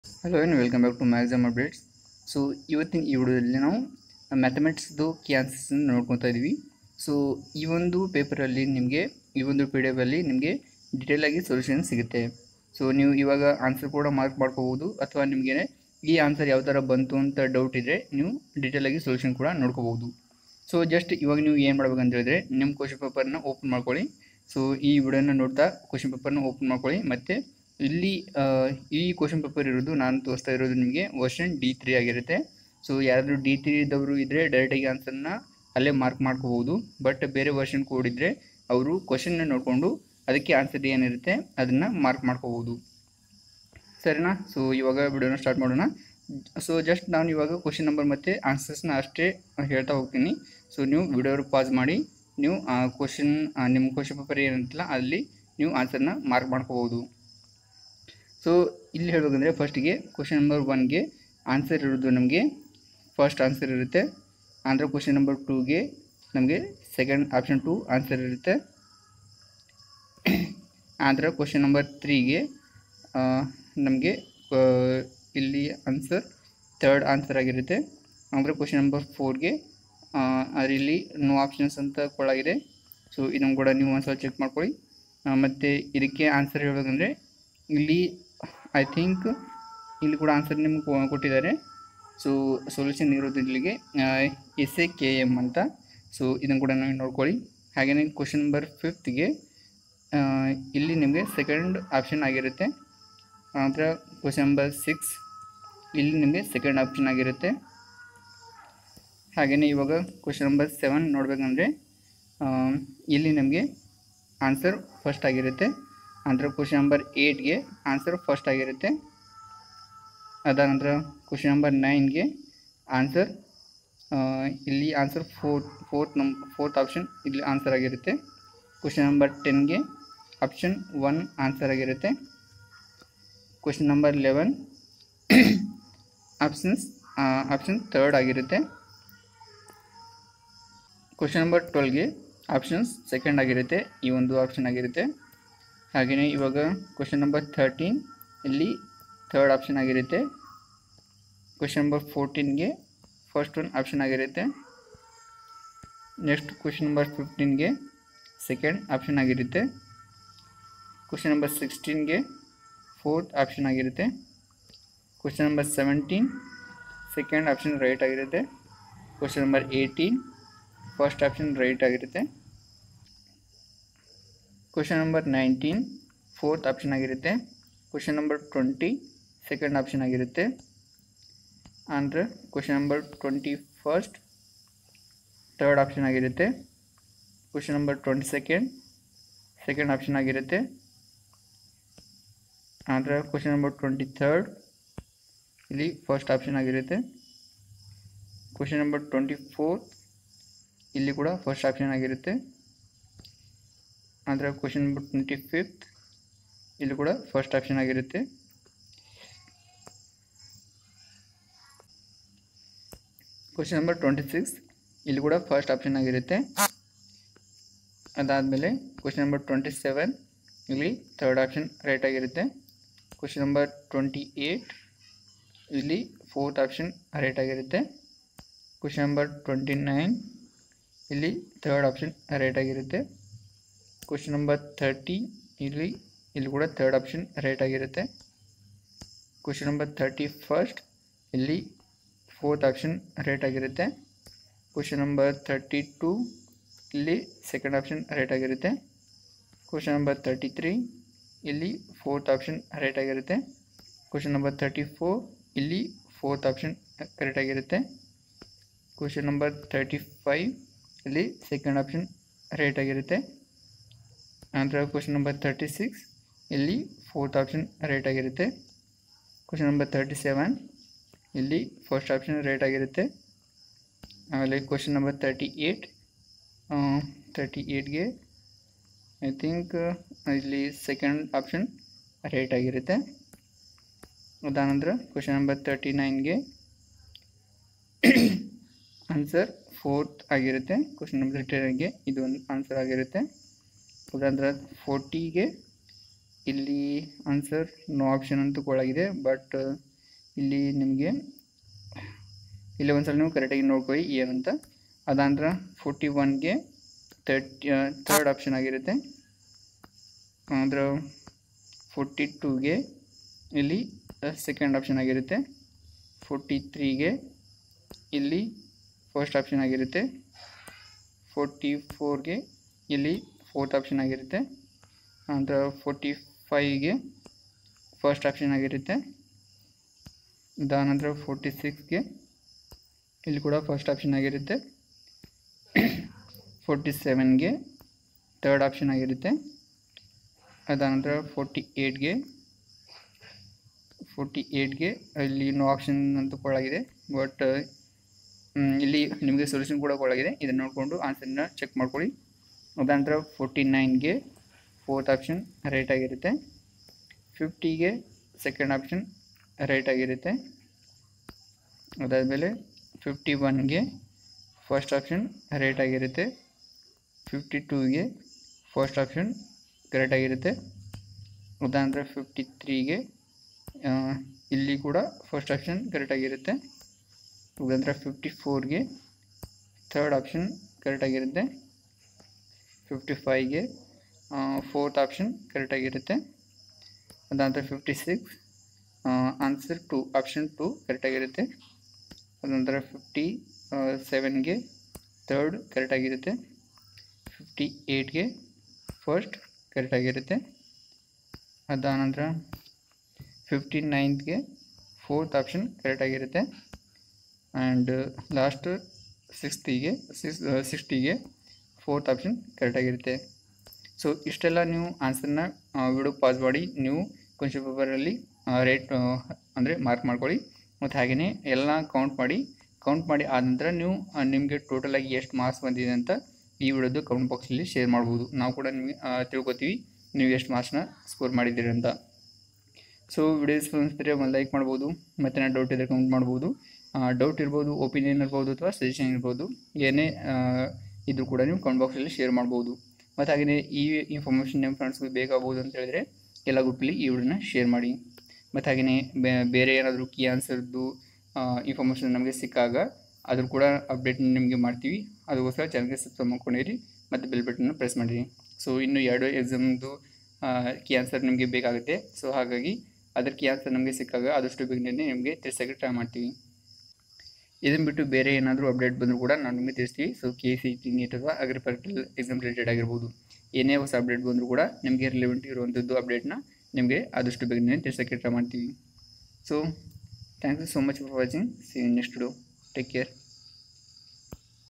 hello ಏನು welcome back to Maxum updates so ಇವತ್ತಿನ ಈ ವಿಡಿಯೋದಲ್ಲಿ ನಾವು ಮ್ಯಾಥಮೆಟಿಕ್ಸ್ದು ಕೀ ಆನ್ಸರ್ಸನ್ನು ನೋಡ್ಕೊತಾ ಇದ್ದೀವಿ ಸೊ ಈ ಒಂದು ಪೇಪರಲ್ಲಿ ನಿಮಗೆ ಈ ಒಂದು ಪಿ ಡಿ ಎಫಲ್ಲಿ ನಿಮಗೆ ಡಿಟೇಲಾಗಿ ಸೊಲ್ಯೂಷನ್ ಸಿಗುತ್ತೆ ಸೊ ನೀವು ಇವಾಗ ಆನ್ಸರ್ ಕೂಡ ಮಾರ್ಕ್ ಮಾಡ್ಕೋಬೋದು ಅಥವಾ ನಿಮಗೆ ಈ ಆನ್ಸರ್ ಯಾವ ಥರ ಬಂತು ಅಂತ ಡೌಟ್ ಇದ್ದರೆ ನೀವು ಡಿಟೇಲಾಗಿ ಸೊಲ್ಯೂಷನ್ ಕೂಡ ನೋಡ್ಕೋಬೋದು ಸೊ ಜಸ್ಟ್ ಇವಾಗ ನೀವು ಏನು ಮಾಡ್ಬೇಕಂತ ಹೇಳಿದ್ರೆ ನಿಮ್ಮ ಕ್ವಶನ್ ಪೇಪರ್ನ ಓಪನ್ ಮಾಡ್ಕೊಳ್ಳಿ ಸೊ ಈ ವಿಡಿಯೋನ ನೋಡ್ತಾ ಕ್ವಶನ್ ಪೇಪರ್ನ ಓಪನ್ ಮಾಡ್ಕೊಳ್ಳಿ ಮತ್ತು ಇಲ್ಲಿ ಆ, ಈ ಕ್ವಶನ್ ಪೇಪರ್ ಇರೋದು ನಾನು ತೋರಿಸ್ತಾ ಇರೋದು ನಿಮಗೆ ವರ್ಷನ್ ಡಿ ತ್ರೀ ಆಗಿರುತ್ತೆ ಸೊ ಯಾರಾದರೂ ಡಿ ತ್ರೀ ಇದ್ದವರು ಇದ್ದರೆ ಡೈರೆಕ್ಟಾಗಿ ಆನ್ಸರ್ನ ಅಲ್ಲೇ ಮಾರ್ಕ್ ಮಾಡ್ಕೋಬೋದು ಬಟ್ ಬೇರೆ ವರ್ಷನ್ ಕೋಡ್ ಇದ್ದರೆ ಅವರು ಕ್ವಶನ್ನ ನೋಡಿಕೊಂಡು ಅದಕ್ಕೆ ಆನ್ಸರ್ ಏನಿರುತ್ತೆ ಅದನ್ನು ಮಾರ್ಕ್ ಮಾಡ್ಕೋಬೋದು ಸರಿನಾ ಸೊ ಇವಾಗ ವಿಡಿಯೋನ ಸ್ಟಾರ್ಟ್ ಮಾಡೋಣ ಸೊ ಜಸ್ಟ್ ನಾನು ಇವಾಗ ಕ್ವಶನ್ ನಂಬರ್ ಮತ್ತು ಆನ್ಸರ್ಸ್ನ ಅಷ್ಟೇ ಹೇಳ್ತಾ ಹೋಗ್ತೀನಿ ಸೊ ನೀವು ವಿಡಿಯೋ ಪಾಸ್ ಮಾಡಿ ನೀವು ಆ ಕ್ವಶನ್ ನಿಮ್ಮ ಕ್ವಶನ್ ಪೇಪರ್ ಏನಂತಲ್ಲ ಅಲ್ಲಿ ನೀವು ಆನ್ಸರ್ನ ಮಾರ್ಕ್ ಮಾಡ್ಕೋಬೋದು ಸೊ ಇಲ್ಲಿ ಹೇಳ್ಬೇಕಂದ್ರೆ ಫಸ್ಟಿಗೆ ಕ್ವಶನ್ ನಂಬರ್ ಒನ್ಗೆ ಆನ್ಸರ್ ಇರೋದು ನಮಗೆ ಫಸ್ಟ್ ಆನ್ಸರ್ ಇರುತ್ತೆ ಅಂದರೆ ಕ್ವಶನ್ ನಂಬರ್ ಟೂಗೆ ನಮಗೆ ಸೆಕೆಂಡ್ ಆಪ್ಷನ್ ಟು ಆನ್ಸರ್ ಇರುತ್ತೆ ಆದ್ರೆ ಕ್ವಶನ್ ನಂಬರ್ ತ್ರೀಗೆ ನಮಗೆ ಇಲ್ಲಿ ಆನ್ಸರ್ ಥರ್ಡ್ ಆನ್ಸರ್ ಆಗಿರುತ್ತೆ ಅಂದರೆ ಕ್ವಶನ್ ನಂಬರ್ ಫೋರ್ಗೆ ಆದರೆ ಇಲ್ಲಿ ನೋ ಆಪ್ಷನ್ಸ್ ಅಂತ ಕೊಡಲಾಗಿದೆ ಸೊ ಇದನ್ನು ಕೂಡ ನೀವು ಒಂದ್ಸಲ ಚೆಕ್ ಮಾಡ್ಕೊಳ್ಳಿ ಮತ್ತು ಇದಕ್ಕೆ ಆನ್ಸರ್ ಹೇಳ್ಬೇಕಂದ್ರೆ ಇಲ್ಲಿ ಐ ಥಿಂಕ್ ಇಲ್ಲಿ ಕೂಡ ಆನ್ಸರ್ ನಿಮ್ಗೆ ಕೊ- ಕೊಟ್ಟಿದ್ದಾರೆ ಸೊ ಸೊಲ್ಯೂಷನ್ ಇರೋದು ಇಲ್ಲಿಗೆ ಎಸ್ ಎ ಕೆ ಎಮ್ ಅಂತ ಸೊ ಇದನ್ನು ಕೂಡ ನೀವು ನೋಡ್ಕೊಳ್ಳಿ ಹಾಗೆಯೇ ಕ್ವಶನ್ ನಂಬರ್ ಫಿಫ್ತ್ಗೆ ಇಲ್ಲಿ ನಿಮಗೆ ಸೆಕೆಂಡ್ ಆಪ್ಷನ್ ಆಗಿರುತ್ತೆ ನಂತರ ಕ್ವಶನ್ ನಂಬರ್ ಸಿಕ್ಸ್ ಇಲ್ಲಿ ನಿಮಗೆ ಸೆಕೆಂಡ್ ಆಪ್ಷನ್ ಆಗಿರುತ್ತೆ ಹಾಗೆಯೇ ಇವಾಗ ಕ್ವಶನ್ ನಂಬರ್ ಸೆವೆನ್ ನೋಡಬೇಕಂದ್ರೆ ಇಲ್ಲಿ ನಮಗೆ ಆನ್ಸರ್ ಫಸ್ಟ್ ಆಗಿರುತ್ತೆ ನಂತರ ಕ್ವಶನ್ ನಂಬರ್ ಏಯ್ಟ್ಗೆ ಆನ್ಸರ್ ಫಸ್ಟ್ ಆಗಿರುತ್ತೆ ಅದಾದ ನಂತರ ಕ್ವಶನ್ ನಂಬರ್ ನೈನ್ಗೆ ಆನ್ಸರ್ ಇಲ್ಲಿ ಆನ್ಸರ್ ಫೋರ್ತ್ ಫೋರ್ತ್ ನಮ್ ಫೋರ್ತ್ ಆಪ್ಷನ್ ಇಲ್ಲಿ ಆನ್ಸರ್ ಆಗಿರುತ್ತೆ ಕ್ವಶನ್ ನಂಬರ್ ಟೆನ್ಗೆ ಆಪ್ಷನ್ ಒನ್ ಆನ್ಸರ್ ಆಗಿರುತ್ತೆ question number eleven options option third ಆಗಿರುತ್ತೆ ಕ್ವಶನ್ ನಂಬರ್ ಟ್ವೆಲ್ಗೆ ಆಪ್ಷನ್ಸ್ ಸೆಕೆಂಡ್ ಆಗಿರುತ್ತೆ ಈ ಒಂದು ಆಪ್ಷನ್ ಆಗಿರುತ್ತೆ ಹಾಗೆಯೇ ಇವಾಗ ಕ್ವಶನ್ ನಂಬರ್ ಥರ್ಟೀನ್ ಇಲ್ಲಿ ಥರ್ಡ್ ಆಪ್ಷನ್ ಆಗಿರುತ್ತೆ ಕ್ವಶನ್ ನಂಬರ್ ಫೋರ್ಟೀನ್ಗೆ ಫಸ್ಟ್ ಒನ್ ಆಪ್ಷನ್ ಆಗಿರುತ್ತೆ next question number ಫಿಫ್ಟೀನ್ಗೆ second option ಆಗಿರುತ್ತೆ ಕ್ವಶನ್ ನಂಬರ್ ಸಿಕ್ಸ್ಟೀನ್ಗೆ ಫೋರ್ತ್ ಆಪ್ಷನ್ ಆಗಿರುತ್ತೆ question number seventeen second option right ಆಗಿರುತ್ತೆ question number eighteen first option right ಆಗಿರುತ್ತೆ question number nineteen fourth option ಆಗಿರುತ್ತೆ question number twenty second option ಆಗಿರುತ್ತೆ ಅಂದರೆ question number twenty first third option ಆಗಿರುತ್ತೆ question number twenty second second option ಆಗಿರುತ್ತೆ ಅಂದರೆ question number twenty third ಇಲ್ಲಿ first option ಆಗಿರುತ್ತೆ question number twenty fourth ಇಲ್ಲಿ ಕೂಡ ಫಸ್ಟ್ ಆಪ್ಷನ್ ಆಗಿರುತ್ತೆ ಅಂದರೆ ಕ್ವಶನ್ ನಂಬರ್ ಟ್ವೆಂಟಿ ಫಿಫ್ತ್ ಇಲ್ಲಿ ಕೂಡ ಫಸ್ಟ್ ಆಪ್ಷನ್ ಆಗಿರುತ್ತೆ ಕ್ವಶನ್ ನಂಬರ್ ಟ್ವೆಂಟಿ ಸಿಕ್ಸ್ ಇಲ್ಲಿ ಕೂಡ ಫಸ್ಟ್ ಆಪ್ಷನ್ ಆಗಿರುತ್ತೆ ಅದಾದಮೇಲೆ ಕ್ವಶನ್ ನಂಬರ್ ಟ್ವೆಂಟಿ ಸೆವೆನ್ ಇಲ್ಲಿ ಥರ್ಡ್ ಆಪ್ಷನ್ ರೈಟ್ ಆಗಿರುತ್ತೆ ಕ್ವಶನ್ ನಂಬರ್ ಟ್ವೆಂಟಿ ಏಯ್ಟ್ ಇಲ್ಲಿ ಫೋರ್ತ್ ಆಪ್ಷನ್ ರೈಟ್ ಆಗಿರುತ್ತೆ ಕ್ವಶನ್ ನಂಬರ್ ಟ್ವೆಂಟಿ ನೈನ್ ಇಲ್ಲಿ ಥರ್ಡ್ ಆಪ್ಷನ್ ರೈಟ್ ಆಗಿರುತ್ತೆ ಕ್ವಶನ್ ನಂಬರ್ ಥರ್ಟಿ ಇಲ್ಲಿ ಇಲ್ಲಿ ಕೂಡ ಥರ್ಡ್ ಆಪ್ಷನ್ ರೈಟ್ ಆಗಿರುತ್ತೆ ಕ್ವಶನ್ ನಂಬರ್ ಥರ್ಟಿ ಫಸ್ಟ್ ಇಲ್ಲಿ ಫೋರ್ತ್ ಆಪ್ಷನ್ ರೈಟ್ ಆಗಿರುತ್ತೆ ಕ್ವಶನ್ ನಂಬರ್ ಥರ್ಟಿ ಟೂ ಇಲ್ಲಿ ಸೆಕೆಂಡ್ ಆಪ್ಷನ್ ರೈಟ್ ಆಗಿರುತ್ತೆ ಕ್ವಶನ್ ನಂಬರ್ ತರ್ಟಿ ತ್ರೀ ಇಲ್ಲಿ ಫೋರ್ತ್ ಆಪ್ಷನ್ ರೈಟ್ ಆಗಿರುತ್ತೆ ಕ್ವಶನ್ ನಂಬರ್ ತರ್ಟಿ ಫೋರ್ ಇಲ್ಲಿ ಫೋರ್ತ್ ಆಪ್ಷನ್ ಕರೆಕ್ಟ್ ಆಗಿರುತ್ತೆ question number thirty five ಇಲ್ಲಿ second option right ಆಗಿರುತ್ತೆ ನಂತರ ಕ್ವಶನ್ ನಂಬರ್ ತರ್ಟಿ ಸಿಕ್ಸ್ ಇಲ್ಲಿ ಫೋರ್ತ್ ಆಪ್ಷನ್ ರೈಟ್ ಆಗಿರುತ್ತೆ ಕ್ವಶನ್ ನಂಬರ್ ತರ್ಟಿ ಸೆವೆನ್ ಇಲ್ಲಿ ಫಸ್ಟ್ ಆಪ್ಷನ್ ರೈಟ್ ಆಗಿರುತ್ತೆ ಆಮೇಲೆ question number thirty eight thirty ಏಯ್ಟ್ಗೆ ಐ ಥಿಂಕ್ ಇಲ್ಲಿ ಸೆಕೆಂಡ್ ಆಪ್ಷನ್ ರೈಟ್ ಆಗಿರುತ್ತೆ ಅದಾನಂತರ ಕ್ವಶನ್ ನಂಬರ್ ತರ್ಟಿ ನೈನ್ಗೆ ಆನ್ಸರ್ ಫೋರ್ತ್ ಆಗಿರುತ್ತೆ ಕ್ವಶನ್ ನಂಬರ್ ತರ್ಟಿ ನೈನ್ಗೆ ಇದು ಒಂದು ಆನ್ಸರ್ ಆಗಿರುತ್ತೆ ಅದಾನಂತರ ಫೋರ್ಟಿಗೆ ಇಲ್ಲಿ ಆನ್ಸರ್ ನೋ ಆಪ್ಷನ್ ಅಂತ ಕೊಡಲಾಗಿದೆ ಬಟ್ ಇಲ್ಲಿ ನಿಮಗೆ ಇಲ್ಲಿ ಒಂದು ಸಲ ನೀವು ಕರೆಕ್ಟಾಗಿ ನೋಡ್ಕೊಳ್ಳಿ ಏನಂತ ಅದಾಂತರ ಫೋರ್ಟಿ ಒನ್ಗೆ ತರ್ಟಿ ಥರ್ಡ್ ಆಪ್ಷನ್ ಆಗಿರುತ್ತೆ ಅಂದ್ರೆ ಫೋರ್ಟಿ ಟೂಗೆ ಇಲ್ಲಿ ಸೆಕೆಂಡ್ ಆಪ್ಷನ್ ಆಗಿರುತ್ತೆ ಫೋರ್ಟಿ ತ್ರೀಗೆ ಇಲ್ಲಿ ಫಸ್ಟ್ ಆಪ್ಷನ್ ಆಗಿರುತ್ತೆ ಫೋರ್ಟಿ ಫೋರ್ಗೆ ಇಲ್ಲಿ ಫೋರ್ತ್ ಆಪ್ಷನ್ ಆಗಿರುತ್ತೆ ನಂತರ ಫೋರ್ಟಿ ಫೈವ್ಗೆ ಫಸ್ಟ್ ಆಪ್ಷನ್ ಆಗಿರುತ್ತೆ ಅದಾನಂತರ ಫೋರ್ಟಿ ಸಿಕ್ಸ್ಗೆ ಇಲ್ಲಿ ಕೂಡ ಫಸ್ಟ್ ಆಪ್ಷನ್ ಆಗಿರುತ್ತೆ ಫೋರ್ಟಿ ಸೆವೆನ್ಗೆ ತರ್ಡ್ ಆಪ್ಷನ್ ಆಗಿರುತ್ತೆ ಅದಾನಂತರ ಫೋರ್ಟಿ ಏಯ್ಟ್ಗೆ ಫೋರ್ಟಿ ಏಯ್ಟ್ಗೆ ಇಲ್ಲಿ ನೋ ಆಪ್ಷನ್ ಅಂತ ಕೊಡಲಾಗಿದೆ ಬಟ್ ಇಲ್ಲಿ ನಿಮಗೆ ಸೊಲ್ಯೂಷನ್ ಕೂಡ ಕೊಡಲಾಗಿದೆ ಇದನ್ನು ನೋಡಿಕೊಂಡು ಆನ್ಸರ್ನ ಚೆಕ್ ಮಾಡ್ಕೊಳ್ಳಿ ಅದಾನಂತರ ಫೋರ್ಟಿ ನೈನ್ಗೆ ಫೋರ್ತ್ ಆಪ್ಷನ್ ರೈಟ್ ಆಗಿರುತ್ತೆ ಫಿಫ್ಟಿಗೆ ಸೆಕೆಂಡ್ ಆಪ್ಷನ್ ರೈಟ್ ಆಗಿರುತ್ತೆ ಅದಾದಮೇಲೆ ಫಿಫ್ಟಿ ಒನ್ಗೆ ಫಸ್ಟ್ ಆಪ್ಷನ್ ರೈಟ್ ಆಗಿರುತ್ತೆ ಫಿಫ್ಟಿ ಟೂಗೆ ಫಸ್ಟ್ ಆಪ್ಷನ್ ಕರೆಕ್ಟ್ ಆಗಿರುತ್ತೆ ಉದಾಹರಣೆ ಫಿಫ್ಟಿ ತ್ರೀಗೆ ಇಲ್ಲಿ ಕೂಡ ಫಸ್ಟ್ ಆಪ್ಷನ್ ಕರೆಕ್ಟ್ ಆಗಿರುತ್ತೆ ಉದಾಹರಣೆ ಫಿಫ್ಟಿ ಫೋರ್ಗೆ ಥರ್ಡ್ ಆಪ್ಷನ್ ಕರೆಕ್ಟ್ ಆಗಿರುತ್ತೆ ಫಿಫ್ಟಿ ಫೈವ್ಗೆ ಫೋರ್ತ್ ಆಪ್ಷನ್ ಕರೆಕ್ಟ್ ಆಗಿರುತ್ತೆ ಅದಾನಂತರ fifty six answer two option two correct ಆಗಿರುತ್ತೆ ಅದಂತರ ಫಿಫ್ಟಿ ಸೆವೆನ್ಗೆ ತರ್ಡ್ ಕರೆಕ್ಟ್ ಆಗಿರುತ್ತೆ ಫಿಫ್ಟಿ ಏಯ್ಟ್ಗೆ ಫಸ್ಟ್ ಕರೆಕ್ಟ್ ಆಗಿರುತ್ತೆ ಅದಾನಂತರ ಫಿಫ್ಟಿ ನೈನ್ತ್ಗೆ ಫೋರ್ತ್ ಆಪ್ಷನ್ ಕರೆಕ್ಟ್ ಆಗಿರುತ್ತೆ ಆ್ಯಂಡ್ ಲಾಸ್ಟ್ ಸಿಕ್ಸ್ತಿಗೆ ಸಿಕ್ಸ್ ಸಿಕ್ಸ್ಟಿಗೆ ಫೋರ್ತ್ ಆಪ್ಷನ್ ಕರೆಕ್ಟ್ ಆಗಿರುತ್ತೆ ಸೊ ಇಷ್ಟೆಲ್ಲ ನೀವು ಆನ್ಸರ್ನ ವಿಡಿಯೋ ಪಾಸ್ ಮಾಡಿ ನೀವು ಕ್ವಶನ್ ಪೇಪರಲ್ಲಿ ರೇಟ್ ಅಂದರೆ ಮಾರ್ಕ್ ಮಾಡ್ಕೊಳ್ಳಿ ಮತ್ತು ಹಾಗೆಯೇ ಎಲ್ಲ ಕೌಂಟ್ ಮಾಡಿ ಕೌಂಟ್ ಮಾಡಿ ಆದ ನಂತರ ನೀವು ನಿಮಗೆ ಟೋಟಲಾಗಿ ಎಷ್ಟು ಮಾರ್ಕ್ಸ್ ಬಂದಿದೆ ಅಂತ ಈ ವಿಡಿಯೋದು ಕಮೆಂಟ್ ಬಾಕ್ಸಲ್ಲಿ ಶೇರ್ ಮಾಡ್ಬೋದು ನಾವು ಕೂಡ ನಿಮಗೆ ತಿಳ್ಕೊತೀವಿ ನೀವು ಎಷ್ಟು ಮಾರ್ಕ್ಸ್ನ ಸ್ಕೋರ್ ಮಾಡಿದ್ದೀರಿ ಅಂತ ಸೊ ವಿಡಿಯೋಸ್ ಅನಿಸಿದ್ರೆ ಒಂದು ಲೈಕ್ ಮಾಡ್ಬೋದು ಮತ್ತು ನಾನು ಡೌಟ್ ಇದ್ದರೆ ಕಮೆಂಟ್ ಮಾಡ್ಬೋದು ಡೌಟ್ ಇರ್ಬೋದು ಒಪಿನಿಯನ್ ಇರ್ಬೋದು ಅಥವಾ ಸಜೆಷನ್ ಇರ್ಬೋದು ಏನೇ ಇದ್ರೂ ಕೂಡ ನೀವು ಕಮೆಂಟ್ ಬಾಕ್ಸಲ್ಲಿ ಶೇರ್ ಮಾಡ್ಬೋದು ಮತ್ತು ಹಾಗೆಯೇ ಈ ಇನ್ಫಾರ್ಮೇಷನ್ ನಿಮ್ಮ ಫ್ರೆಂಡ್ಸ್ಗೆ ಬೇಕಾಗ್ಬೋದು ಅಂತ ಹೇಳಿದ್ರೆ ಎಲ್ಲ ಗ್ರೂಪಲ್ಲಿ ಈ ವಿಡಿಯೋನ ಶೇರ್ ಮಾಡಿ ಮತ್ತು ಹಾಗೆಯೇ ಬೇರೆ ಏನಾದರೂ ಕೀ ಆನ್ಸರ್ದು ಇನ್ಫಾರ್ಮೇಷನ್ ನಮಗೆ ಸಿಕ್ಕಾಗ ಅದ್ರ ಕೂಡ ಅಪ್ಡೇಟ್ ನಿಮಗೆ ಮಾಡ್ತೀವಿ ಅದಕ್ಕೋಸ್ಕರ ಚಾನಲ್ಗೆ ಸಬ್ಸ್ಕ್ರೈಬ್ ಮಾಡ್ಕೊಂಡಿರಿ ಮತ್ತು ಬೆಲ್ ಬಟನ್ನ ಪ್ರೆಸ್ ಮಾಡಿರಿ ಸೊ ಇನ್ನು ಎರಡು ಎಕ್ಸಾಮ್ದು ಕೀ ಆನ್ಸರ್ ನಿಮಗೆ ಬೇಕಾಗುತ್ತೆ ಸೊ ಹಾಗಾಗಿ ಅದ್ರ ಕೀ ಆನ್ಸರ್ ನಮಗೆ ಸಿಕ್ಕಾಗ ಆದಷ್ಟು ಬೇಗನೆ ನಿಮಗೆ ತಿಳಿಸೋಕ್ಕೆ ಟ್ರೈ ಮಾಡ್ತೀವಿ ಇದನ್ನು ಬಿಟ್ಟು ಬೇರೆ ಏನಾದರೂ ಅಪ್ಡೇಟ್ ಬಂದರೂ ಕೂಡ ನಾವು ನಿಮಗೆ ತಿಳಿಸ್ತೀವಿ so K C T NEET ಅಥವಾ ಅಗ್ರಿಕಲ್ಚರ್ ಎಕ್ಸಾಮ್ ರಿಲೇಟೆಡ್ ಆಗಿರ್ಬೋದು ಏನೇ ಹೊಸ ಅಪ್ಡೇಟ್ ಬಂದರೂ ಕೂಡ ನಿಮಗೆ ರಿಲೆವೆಂಟ್ ಇರುವಂಥದ್ದು ಅಪ್ಡೇಟ್ನ ನಿಮಗೆ ಆದಷ್ಟು ಬೇಗನೆ ತಿಳಿಸೋಕ್ಕೆ ಟ್ರೈ ಮಾಡ್ತೀವಿ so thank you so much for watching see next video take care